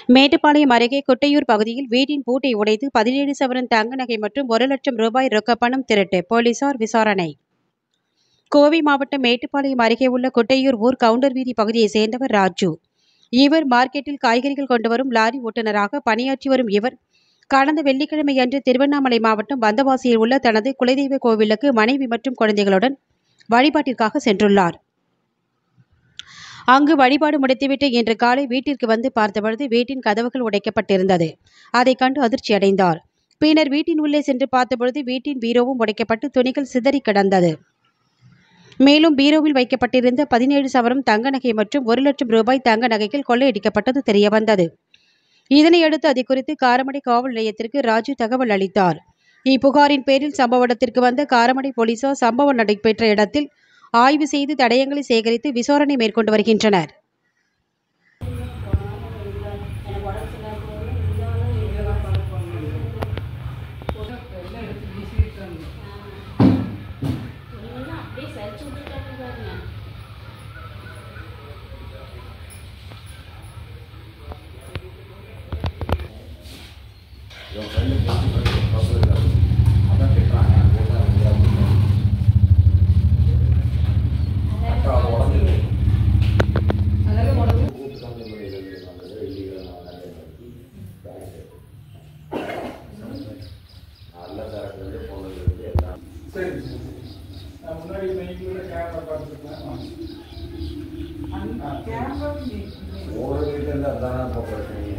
மேட்டுப்பாளையம் அருகே கொட்டையூர் பகுதியில் வீட்டின் பூட்டை உடைத்து பதினேழு சவரன் தங்க நகை மற்றும் ஒரு லட்சம் ரூபாய் ரொக்கப்பணம் திருட்டு போலீசார் விசாரணை கோவை மாவட்டம் மேட்டுப்பாளையம் அருகே உள்ள கொட்டையூர் ஊர் கவுண்டர் வீதி பகுதியைச் சேர்ந்தவர் ராஜு இவர் மார்க்கெட்டில் காய்கறிகள் கொண்டு வரும் லாரி ஓட்டுநராக பணியாற்றி வரும் இவர் கடந்த வெள்ளிக்கிழமை அன்று திருவண்ணாமலை மாவட்டம் வந்தவாசியில் உள்ள தனது குலதெய்வ கோவிலுக்கு மனைவி மற்றும் குழந்தைகளுடன் வழிபாட்டிற்காக சென்றுள்ளார் அங்கு வழிபாடு முடித்துவிட்டு இன்று காலை வீட்டிற்கு வந்து பார்த்தபொழுது வீட்டின் கதவுகள் உடைக்கப்பட்டிருந்தது அதைக் கண்டு அதிர்ச்சி அடைந்தார் பின்னர் வீட்டின் உள்ளே சென்று பார்த்தபொழுது வீட்டின் பீரோவும் உடைக்கப்பட்டு துணிகள் சிதறி கிடந்தது மேலும் பீரோவில் வைக்கப்பட்டிருந்த பதினேழு சவரம் தங்க நகை மற்றும் ஒரு லட்சம் ரூபாய் தங்க நகைகள் கொள்ளையடிக்கப்பட்டது தெரியவந்தது இதனையடுத்து அது குறித்து காரமடை காவல் நிலையத்திற்கு ராஜு தகவல் அளித்தார் இப்புகாரின் பேரில் சம்பவ இடத்திற்கு வந்த காரமடை போலீசார் சம்பவம் நடைபெற்ற இடத்தில் ஆய்வு செய்து தடயங்களை சேகரித்து விசாரணை மேற்கொண்டு வருகின்றனர் இவன் ஃப்ரெண்டு பேசி பண்ணி பக்கத்தில் அதான் திட்டுறாங்க போட்டா வந்து அப்படின்னு அப்புறம் உடஞ்சிது கூட்டு கம்பெனி பண்ணிட்டு வந்தது இல்லீகல் நிறைய நல்ல சரக்குலேருந்து பொண்ணுலேருந்து எல்லாம் சரி சரி நான் முன்னாடி மெயின்ல கேமரா பார்த்துருக்கேன் ஒரு வீட்டிலேருந்து அதானே இப்போ பிரச்சனை